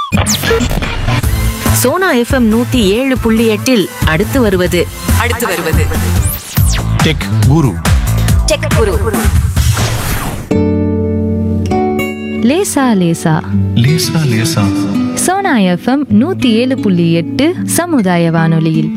Sona FM நூத்தி ஏழு புள்ளி எட்டில் அடுத்து வருவது அடுத்து வருவது டெக் குரு டெக் குரு லேசா லேசா லேசா லேசா சோனா எஃப்எம் நூத்தி ஏழு புள்ளி எட்டு சமுதாய வானொலியில்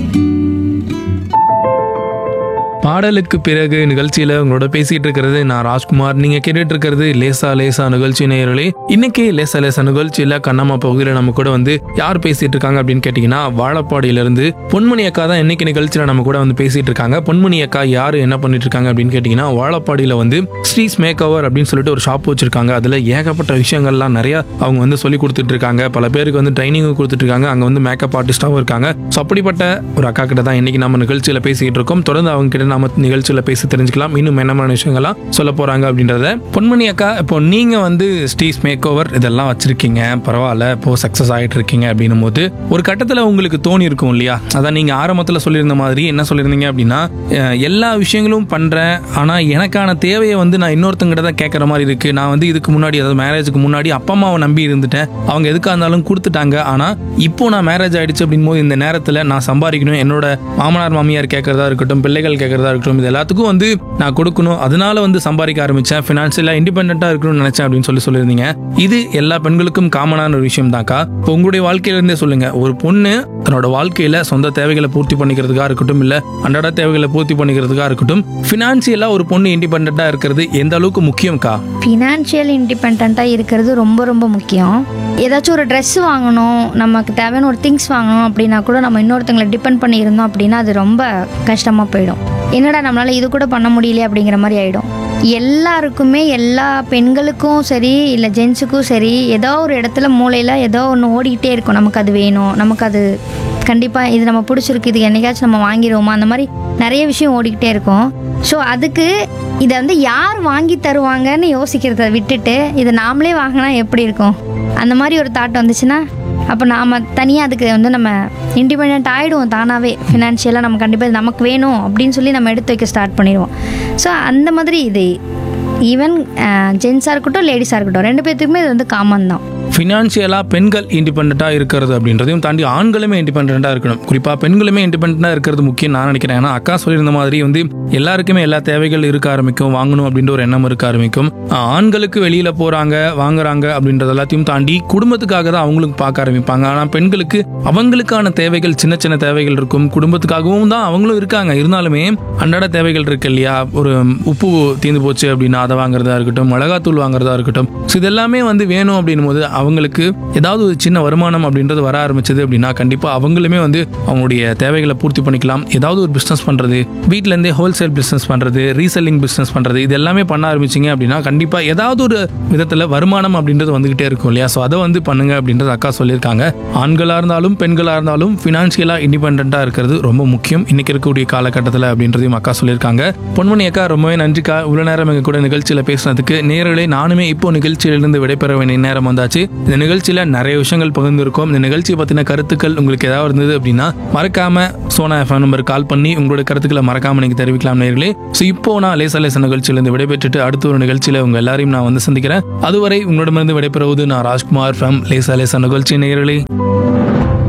பாடலுக்கு பிறகு நிகழ்ச்சியில உங்களோட பேசிட்டு இருக்கிறது நான் ராஜ்குமார் நீங்க கேட்டுட்டு இருக்கிறது லேசா லேசா நிகழ்ச்சி நேயர்களே இன்னைக்கு லேசா லேசா நிகழ்ச்சியில கண்ணம்மா பகுதியில நம்ம கூட வந்து யார் பேசிட்டு இருக்காங்க அப்படின்னு கேட்டீங்கன்னா வாழப்பாடியில இருந்து பொன்மணி அக்கா தான் இன்னைக்கு நிகழ்ச்சியில நம்ம கூட வந்து பேசிட்டு இருக்காங்க பொன்மணி அக்கா யாரு என்ன பண்ணிட்டு இருக்காங்க அப்படின்னு கேட்டீங்கன்னா வாழப்பாடியில வந்து ஸ்ரீஸ் மேக் ஓவர் அப்படின்னு சொல்லிட்டு ஒரு ஷாப் வச்சிருக்காங்க அதுல ஏகப்பட்ட விஷயங்கள்லாம் நிறைய அவங்க வந்து சொல்லி கொடுத்துட்டு இருக்காங்க பல பேருக்கு வந்து ட்ரைனிங்கும் கொடுத்துட்டு இருக்காங்க அங்க வந்து மேக்கப் ஆர்டிஸ்டாவும் இருக்காங்க ஸோ அப்படிப்பட்ட ஒரு அக்கா கிட்ட தான் இன்னைக்கு நம்ம நிகழ்ச்சியில பேசிட்டு இருக்கோம் தொடர்ந்து அவங்க கிட்ட நாம நிகழ்ச்சியில பேசி தெரிஞ்சுக்கலாம் இன்னும் என்னமான விஷயங்கள்லாம் சொல்ல போறாங்க அப்படின்றத பொன்மணி அக்கா இப்போ நீங்க வந்து ஸ்டீஸ் மேக் ஓவர் இதெல்லாம் வச்சிருக்கீங்க பரவாயில்ல இப்போ சக்சஸ் ஆயிட்டு இருக்கீங்க அப்படின்னும் போது ஒரு கட்டத்துல உங்களுக்கு தோணி இருக்கும் இல்லையா அதான் நீங்க ஆரம்பத்துல சொல்லியிருந்த மாதிரி என்ன சொல்லியிருந்தீங்க அப்படின்னா அஹ், எல்லா விஷயங்களும் பண்றேன் ஆனா எனக்கான தேவையை வந்து நான் இன்னொருத்தங்கிட்ட தான் கேட்கற மாதிரி இருக்கு நான் வந்து இதுக்கு முன்னாடி அதாவது மேரேஜுக்கு முன்னாடி அப்பா அம்மாவை நம்பி இருந்துட்டேன் அவங்க எதுக்காக இருந்தாலும் கொடுத்துட்டாங்க ஆனா இப்போ நான் மேரேஜ் ஆயிடுச்சு அப்படின் போது இந்த நேரத்துல நான் சம்பாதிக்கணும் என்னோட மாமனார் மாமியார் கேட்கறதா இருக்கட்டும் பிள்ளைகள் கேட்கறதா இருக்கட்டும் இது எல்லாத்துக்கும் வந்து நான் கொடுக்கணும் அதனால வந்து சம்பாதிக்க ஆரம்பிச்சேன் ஃபினான்ஷியலா இண்டிபெண்டா இருக்கணும்னு நினைச்சேன் அப்படின்னு சொல்லி சொல்லியிருந்தீங்க இது எல்லா பெண்களுக்கும் காமனான ஒரு விஷயம் தான்க்கா இப்போ உங்களுடைய வாழ்க்கையில இருந்தே சொல்லுங்க ஒரு பொண்ணு தன்னோட வாழ்க்கையில சொந்த தேவைகளை பூர்த்தி பண்ணிக்கிறதுக்காக இருக்கட்டும் இல்ல அன்றாட தேவைகளை பூர்த்தி பண்ணிக்கிறதுக்காக இருக்கட்டும் ஃபினான்சியலா ஒரு பொண்ணு இண்டிபெண்டா இருக்கிறது எந்த அளவுக்கு முக்கியம்க்கா ஃபினான்ஷியல் இண்டிபெண்ட்டாக இருக்கிறது ரொம்ப ரொம்ப முக்கியம் ஏதாச்சும் ஒரு ட்ரெஸ் வாங்கணும் நமக்கு தேவையான ஒரு திங்ஸ் வாங்கணும் அப்படின்னா கூட நம்ம இன்னொருத்தங்களை டிபெண்ட் பண்ணி இருந்தோம் அப்படின்னா அது ரொம்ப கஷ்டமாக போயிடும் என்னடா நம்மளால் இது கூட பண்ண முடியல அப்படிங்கிற மாதிரி ஆகிடும் எல்லாருக்குமே எல்லா பெண்களுக்கும் சரி இல்லை ஜென்ஸுக்கும் சரி ஏதோ ஒரு இடத்துல மூளையில் ஏதோ ஒன்று ஓடிக்கிட்டே இருக்கும் நமக்கு அது வேணும் நமக்கு அது கண்டிப்பாக இது நம்ம பிடிச்சிருக்கு இது என்னைக்காச்சும் நம்ம வாங்கிடுவோமா அந்த மாதிரி நிறைய விஷயம் ஓடிக்கிட்டே இருக்கும் ஸோ அதுக்கு இதை வந்து யார் வாங்கி தருவாங்கன்னு யோசிக்கிறத விட்டுட்டு இதை நாமளே வாங்கினா எப்படி இருக்கும் அந்த மாதிரி ஒரு தாட் வந்துச்சுன்னா அப்போ நாம் தனியாக அதுக்கு வந்து நம்ம இண்டிபெண்ட் ஆகிடுவோம் தானாகவே ஃபினான்ஷியலாக நம்ம கண்டிப்பாக இது நமக்கு வேணும் அப்படின்னு சொல்லி நம்ம எடுத்து வைக்க ஸ்டார்ட் பண்ணிடுவோம் ஸோ அந்த மாதிரி இது ஈவன் ஜென்ஸாக இருக்கட்டும் லேடிஸாக இருக்கட்டும் ரெண்டு பேர்த்துக்குமே இது வந்து காமன் தான் ஃபினான்ஷியலாக பெண்கள் இண்டிபெண்ட்டாக இருக்கிறது அப்படின்றதையும் தாண்டி ஆண்களுமே இண்டிபெண்ட்டாக இருக்கணும் குறிப்பாக பெண்களுமே இண்டிபெண்ட்டாக இருக்கிறது முக்கியம் நான் நினைக்கிறேன் ஏன்னா அக்கா சொல்லியிருந்த மாதிரி வந்து எல்லாருக்குமே எல்லா தேவைகள் இருக்க ஆரம்பிக்கும் வாங்கணும் அப்படின்ற ஒரு எண்ணம் இருக்க ஆரம்பிக்கும் ஆஹ் ஆண்களுக்கு வெளியில் போகிறாங்க வாங்குறாங்க அப்படின்றது எல்லாத்தையும் தாண்டி குடும்பத்துக்காக தான் அவங்களுக்கு பார்க்க ஆரம்பிப்பாங்க ஆனால் பெண்களுக்கு அவங்களுக்கான தேவைகள் சின்ன சின்ன தேவைகள் இருக்கும் குடும்பத்துக்காகவும் தான் அவங்களும் இருக்காங்க இருந்தாலுமே அன்றாட தேவைகள் இருக்கு இல்லையா ஒரு உப்பு தீர்ந்து போச்சு அப்படின்னா அதை வாங்குறதா இருக்கட்டும் மிளகாத்தூள் வாங்குறதா இருக்கட்டும் ஸோ இதெல்லாமே வந்து வேணும் அப்படின்னும் போது அவங்களுக்கு ஏதாவது ஒரு சின்ன வருமானம் அப்படின்றது வர ஆரம்பிச்சது அப்படின்னா கண்டிப்பாக அவங்களுமே வந்து அவங்களுடைய தேவைகளை பூர்த்தி பண்ணிக்கலாம் ஏதாவது ஒரு பிஸ்னஸ் பண்ணுறது வீட்டிலேருந்தே ஹோல்சேல் பிஸ்னஸ் பண்ணுறது ரீசெல்லிங் பிஸ்னஸ் பண்ணுறது இது எல்லாமே பண்ண ஆரம்பிச்சிங்க அப்படின்னா கண்டிப்பாக ஏதாவது ஒரு விதத்தில் வருமானம் அப்படின்றது வந்துகிட்டே இருக்கும் இல்லையா ஸோ அதை வந்து பண்ணுங்க அப்படின்றது அக்கா சொல்லியிருக்காங்க ஆண்களாக இருந்தாலும் பெண்களாக இருந்தாலும் ஃபினான்ஷியலாக இண்டிபெண்ட்டாக இருக்கிறது ரொம்ப முக்கியம் இன்னைக்கு இருக்கக்கூடிய காலகட்டத்தில் அப்படின்றதையும் அக்கா சொல்லியிருக்காங்க பொன்மணி அக்கா ரொம்பவே நன்றிக்கா இவ்வளோ நேரம் எங்க கூட நிகழ்ச்சியில் பேசினதுக்கு நேர்களே நானுமே இப்போ நிகழ்ச்சியிலிருந்து விடைபெற வேண்டிய நேரம் வந்தாச்சு இந்த நிகழ்ச்சியில் நிறைய விஷயங்கள் பகிர்ந்திருக்கோம் இந்த நிகழ்ச்சியை பற்றின கருத்துக்கள் உங்களுக்கு ஏதாவது இருந்தது அப்படின்னா மறக்காம சோனா எஃப்எம் நம்பர் கால் பண்ணி உங்களோட கருத்துக்களை மறக்காம நீங்க தெரிவிக்கலாம் நேர்களே ஸோ இப்போ நான் லேசா லேசா நிகழ்ச்சியிலிருந்து விடைபெற்றுட்டு அடுத்த ஒரு நிகழ்ச்சியில் உங்க எல்லாரையும் நான் வந்து சந்திக்கிறேன் அதுவரை உங்களிடமிருந்து விடைபெறுவது நான் ராஜ்குமார் ஃப்ரம் லேசா லேசா நிகழ்ச்சி நேர்களே